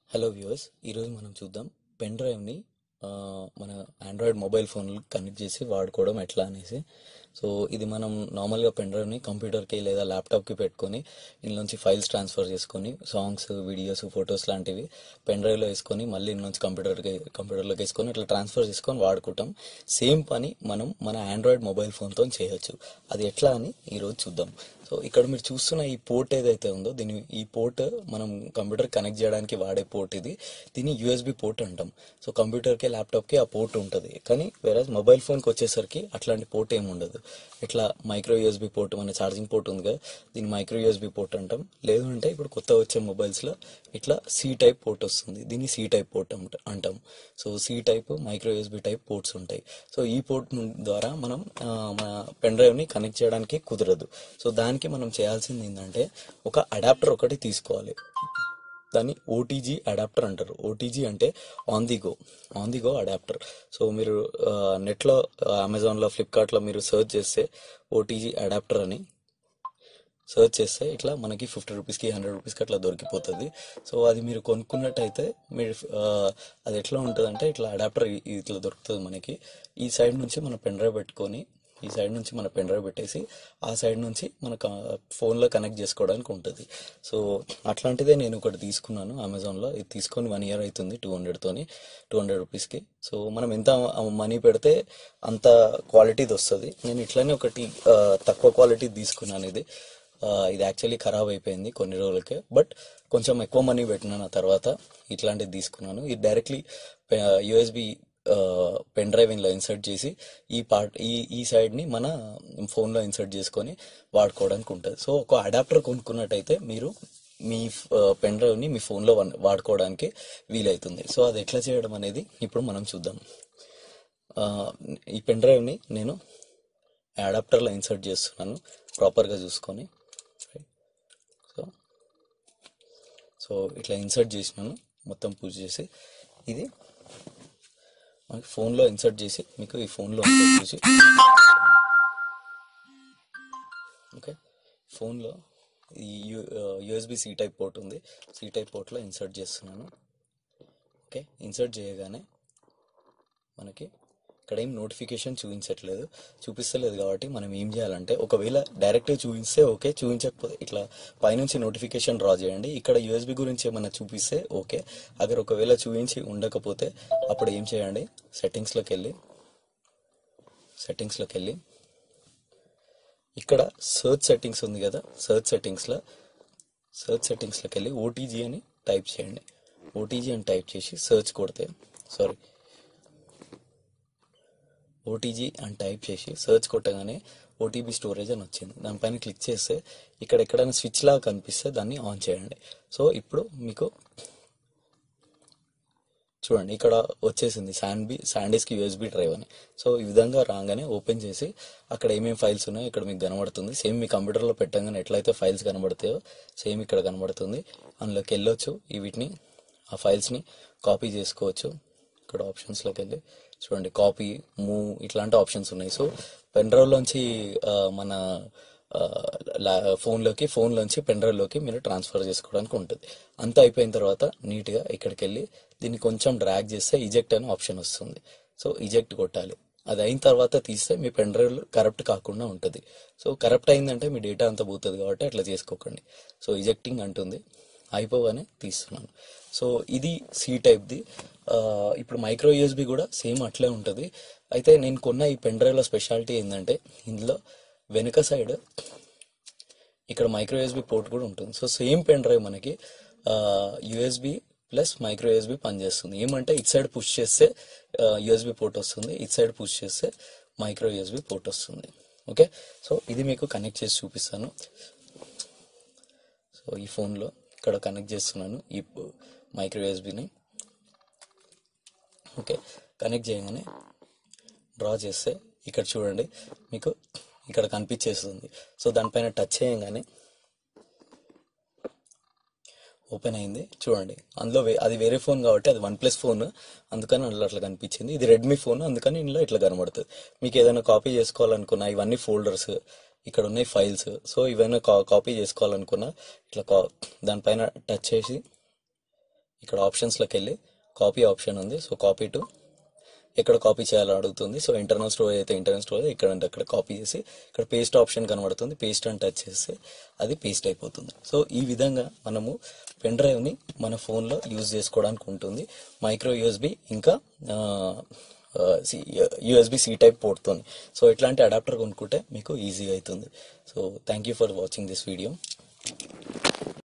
hello viewers ఈరోజు మనం చూద్దాం పెన్ డ్రైవ్ని ఆ, మన ఆండ్రాయిడ్ మొబైల్ ఫోన్ కనెక్ట్ చేసి వాడుకోవడం ఎట్లా అనేసి సో ఇది మనం నార్మల్గా పెన్ డ్రైవ్ని కంప్యూటర్కి లేదా ల్యాప్టాప్కి పెట్టుకొని ఇందులోంచి ఫైల్స్ ట్రాన్స్ఫర్ చేసుకొని సాంగ్స్ వీడియోస్ ఫొటోస్ లాంటివి పెన్ డ్రైవ్లో వేసుకొని మళ్ళీ ఇందులోంచి కంప్యూటర్కి కంప్యూటర్లోకి వేసుకొని ఇట్లా ట్రాన్స్ఫర్ చేసుకొని వాడుకుంటాం సేమ్ పని మనం మన ఆండ్రాయిడ్ మొబైల్ ఫోన్తో చేయొచ్చు అది ఎట్లా అని ఈరోజు చూద్దాం సో ఇక్కడ మీరు చూస్తున్న ఈ పోర్ట్ ఏదైతే ఉందో దీని ఈ పోర్ట్ మనం కంప్యూటర్ కనెక్ట్ చేయడానికి వాడే పోర్ట్ ఇది దీన్ని యూఎస్బి పోర్ట్ అంటాం సో కంప్యూటర్కి ల్యాప్టాప్కి ఆ పోర్ట్ ఉంటుంది కానీ వేరే మొబైల్ ఫోన్కి వచ్చేసరికి అట్లాంటి పోర్ట్ ఏమి ఉండదు ఇట్లా మైక్రో యూఎస్బి పోర్ట్ మన ఛార్జింగ్ పోర్ట్ ఉంది కదా దీన్ని మైక్రో యూఎస్బి పోర్ట్ అంటాం లేదు అంటే ఇప్పుడు కొత్త వచ్చే మొబైల్స్లో ఇట్లా సి టైప్ పోర్ట్ వస్తుంది దీన్ని సి టైప్ పోర్ట్ అంట- అంటాం so C type micro USB type ports ఉంటాయి సో ఈ పోర్ట్ ను- ద్వారా మనం ఆ, మన పెన్ డ్రైవ్ని కనెక్ట్ చేయడానికి కుదరదు సో దానికి మనం చేయాల్సింది ఏంటంటే ఒక అడాప్టర్ ఒకటి తీసుకోవాలి దాన్ని ఓటీజీ అడాప్టర్ అంటారు ఓటీజీ అంటే on the go on the go adapter so మీరు ఆ, నెట్లో ఆ, అమెజాన్లో ఫ్లిప్కార్ట్లో మీరు సెర్చ్ చేస్తే ఓటీజీ అడాప్టర్ అని సర్చ్ చేస్తే ఇట్లా మనకి ఫిఫ్టీ రూపీస్కి హండ్రెడ్ రూపీస్కి అట్లా దొరికిపోతుంది సో అది మీరు కొనుక్కున్నట్టయితే మీరు ఆ, అది ఎట్లా ఉంటుందంటే ఇట్లా అడాప్టర్ ఇట్లా దొరుకుతుంది మనకి ఈ సైడ్ నుంచి మన పెన్ డ్రైవ్ పెట్టుకొని ఈ సైడ్ నుంచి మన పెన్ డ్రైవ్ పెట్టేసి ఆ సైడ్ నుంచి మన ఫోన్లో కనెక్ట్ చేసుకోవడానికి ఉంటుంది సో అట్లాంటిదే నేను ఒకటి తీసుకున్నాను అమెజాన్లో ఇది తీసుకొని వన్ ఇయర్ అవుతుంది టూ హండ్రెడ్తోని టూ హండ్రెడ్ రూపీస్కి సో మనం ఎంత మనీ పెడితే అంత క్వాలిటీది వస్తుంది నేను ఇట్లానే ఒకటి ఆ, తక్కువ క్వాలిటీ తీసుకున్నాను ఇది ఆ, ఇది యాక్చువల్లీ ఖరాబ్ అయిపోయింది కొన్ని రోజులకే బట్ కొంచెం ఎక్కువ మనీ పెట్టినాను ఆ తర్వాత ఇట్లాంటిది తీసుకున్నాను ఇది డైరెక్ట్లీ యూఎస్బి పెన్ డ్రైవ్ ఇందులో ఇన్సర్ట్ చేసి ఈ పార్ట్ ఈ ఈ సైడ్ని మన ఫోన్లో ఇన్సర్ట్ చేసుకొని వాడుకోవడానికి ఉంటుంది సో ఒక అడాప్టర్ కొనుక్కున్నట్టయితే మీరు మీ పెన్ డ్రైవ్ని మీ ఫోన్లో వన్- వాడుకోవడానికి వీలవుతుంది సో అది ఎట్లా చేయడం అనేది ఇప్పుడు మనం చూద్దాం ఆ, ఈ పెన్ డ్రైవ్ని నేను అడాప్టర్లో ఇన్సర్ట్ చేస్తున్నాను ప్రాపర్గా చూసుకొని సో సో ఇట్లా ఇన్సర్ట్ చేసినాను మొత్తం పూజ చేసి ఇది మనకి ఫోన్లో ఇన్సర్ట్ చేసి మీకు ఈ ఫోన్లో ఉంటుంది చూసి ఓకే ఫోన్లో ఈ U USB C type port ఉంది సి టైప్ పోర్ట్లో ఇన్సర్ట్ చేస్తున్నాను ఓకే ఇన్సర్ట్ చేయగానే మనకి ఇక్కడ ఏం నోటిఫికేషన్ చూపించట్లేదు చూపిస్తలేదు కాబట్టి మనం ఏం చేయాలంటే ఒకవేళ డైరెక్ట్ చూపిస్తే ఓకే చూపించకపోతే ఇట్లా పైనుంచి నోటిఫికేషన్ డ్రా చేయండి ఇక్కడ యూఎస్బి గురించి ఏమైనా చూపిస్తే ఓకే అగర్ ఒకవేళ చూపించి ఉండకపోతే అప్పుడు ఏం చేయండి సెట్టింగ్స్లోకి వెళ్ళి సెట్టింగ్స్లోకి వెళ్ళి ఇక్కడ సర్చ్ సెట్టింగ్స్ ఉంది కదా సర్చ్ సెట్టింగ్స్లో సర్చ్ సెట్టింగ్స్లోకి వెళ్ళి ఓటీజీ అని టైప్ చేయండి ఓటీజీ అని టైప్ చేసి సర్చ్ కొడితే సారీ ఓటీజీ అని టైప్ చేసి సర్చ్ కొట్టగానే ఓటీపీ స్టోరేజ్ అని వచ్చింది దానిపైన క్లిక్ చేస్తే ఇక్కడ ఎక్కడైనా స్విచ్ లాగా కనిపిస్తే దాన్ని ఆన్ చేయండి సో ఇప్పుడు మీకు చూడండి ఇక్కడ వచ్చేసింది శాండ్బి శాండీస్కి యూఎస్బి డ్రైవ్ అని సో ఈ విధంగా రాగానే ఓపెన్ చేసి అక్కడ ఏమేమి ఫైల్స్ ఉన్నాయో ఇక్కడ మీకు కనబడుతుంది సేమ్ మీ కంప్యూటర్లో పెట్టగానే ఎట్లయితే ఫైల్స్ కనబడతాయో సేమ్ ఇక్కడ కనబడుతుంది అందులోకి వెళ్ళొచ్చు ఈ వీటిని ఆ ఫైల్స్ని కాపీ చేసుకోవచ్చు ఇక్కడ ఆప్షన్స్లోకి వెళ్ళి చూడండి కాపీ మూవ్ ఇట్లాంటి ఆప్షన్స్ ఉన్నాయి సో పెన్ డ్రైవ్లోంచి ఆ, మన ఆ, లా- ఫోన్లోకి ఫోన్లోంచి పెన్ డ్రైవ్లోకి మీరు ట్రాన్స్ఫర్ చేసుకోవడానికి ఉంటుంది అంతా అయిపోయిన తర్వాత నీట్గా ఇక్కడికి వెళ్ళి దీన్ని కొంచెం డ్రాగ్ చేస్తే ఇజెక్ట్ అనే ఆప్షన్ వస్తుంది సో ఇజెక్ట్ కొట్టాలి అది అయిన తర్వాత తీస్తే మీ పెన్ డ్రైవ్ కరప్ట్ కాకుండా ఉంటుంది సో కరప్ట్ అయిందంటే మీ డేటా అంతా పోతుంది కాబట్టి అట్లా చేసుకోకండి సో ఇజెక్టింగ్ అంటుంది అయిపోగానే తీస్తున్నాను సో ఇది సి టైప్ది ఇప్పుడు మైక్రో యూఎస్బి కూడా సేమ్ అట్లే ఉంటుంది అయితే నేను కొన్న ఈ పెన్ డ్రైవ్లో స్పెషాలిటీ ఏంటంటే ఇందులో వెనుక సైడ్ ఇక్కడ మైక్రో యూఎస్బి పోర్ట్ కూడా ఉంటుంది సో సేమ్ పెన్ డ్రైవ్ మనకి యూఎస్బి ప్లస్ మైక్రో యూఎస్బి పనిచేస్తుంది ఏమంటే ఇటు సైడ్ పుష్ చేస్తే యూఎస్బి పోర్ట్ వస్తుంది ఇటు సైడ్ పుష్ చేస్తే మైక్రో యూఎస్బి పోర్ట్ వస్తుంది ఓకే సో ఇది మీకు కనెక్ట్ చేసి చూపిస్తాను సో ఈ ఫోన్లో ఇక్కడ కనెక్ట్ చేస్తున్నాను ఈ మైక్రో యూఎస్బిని ఓకే కనెక్ట్ చేయగానే డ్రా చేస్తే ఇక్కడ చూడండి మీకు ఇక్కడ కనిపించేస్తుంది సో దానిపైన టచ్ చేయగానే ఓపెన్ అయింది చూడండి అందులో వే- అది వేరే ఫోన్ కాబట్టి అది వన్ ప్లస్ ఫోన్ అందుకని అందులో అట్లా కనిపించింది ఇది రెడ్మీ ఫోన్ అందుకని ఇందులో ఇట్లా కనబడుతుంది మీకు ఏదైనా కాపీ చేసుకోవాలనుకున్నా ఇవన్నీ ఫోల్డర్స్ ఇక్కడ ఉన్నాయి ఫైల్స్ సో ఇవన్నీ కా కాపీ చేసుకోవాలనుకున్నా ఇట్లా కా దానిపైన టచ్ చేసి ఇక్కడ ఆప్షన్స్లోకి వెళ్ళి కాపీ ఆప్షన్ ఉంది సో కాపీ టు ఎక్కడ కాపీ చేయాలో అడుగుతుంది సో ఇంటర్నల్ స్టోరేజ్ అయితే ఇంటర్నల్ స్టోరేజ్ ఇక్కడ అంటే అక్కడ కాపీ చేసి ఇక్కడ పేస్ట్ ఆప్షన్ కనబడుతుంది పేస్ట్ అని టచ్ చేస్తే అది పేస్ట్ అయిపోతుంది సో ఈ విధంగా మనము పెన్ డ్రైవ్ని మన ఫోన్లో యూజ్ చేసుకోవడానికి ఉంటుంది మైక్రో యూఎస్బి ఇంకా యూఎస్బి సి టైప్ పోర్ట్తోని సో ఇట్లాంటి అడాప్టర్ కొనుక్కుంటే మీకు ఈజీగా అవుతుంది so thank you for watching this video